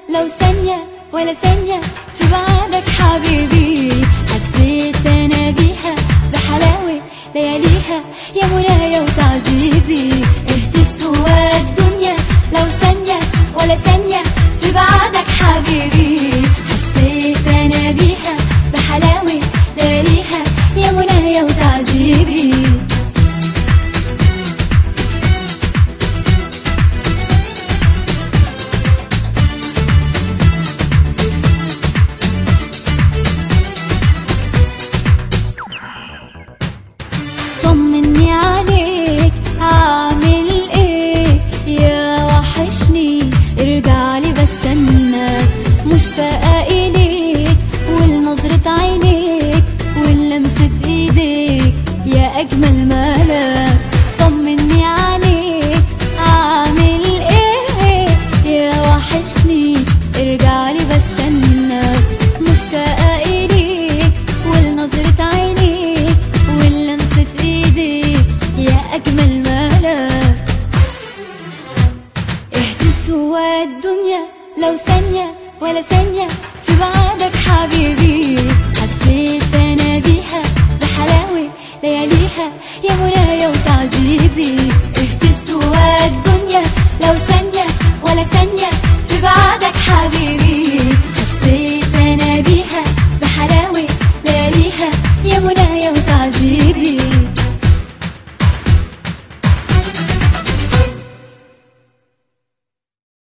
لو ثانية ولا ثانية في بعدك حبيبي حسيت أنا بيها بحلاوة لياليها يا منايا وتعذيبي اهتز هوا الدنيا لو ثانية ولا ثانية في بعدك حبيبي حسيت أنا بيها بحلاوة لياليها يا منايا وتعذيبي طمني عليك عامل ايه يا وحشني ارجع لي بستناك مشتاقة اليك ولنظرة عينيك ولمسة ايديك يا اجمل ملاك طمني عليك عامل ايه يا وحشني ارجع لي بستناك مشتاقة اليك ولنظرة عينيك ولمسة ايديك يا اجمل ملاك اهدي هوا الدنيا لو ثانية ولا ثانية في بعدك حبيبي حسيت انا بيها بحلاوة لياليها يا منايا وتعذيبي اهدي هوا الدنيا لو ثانية ولا ثانية في بعدك حبيبي حسيت انا بيها بحلاوة لياليها يا منايا وتعذيبي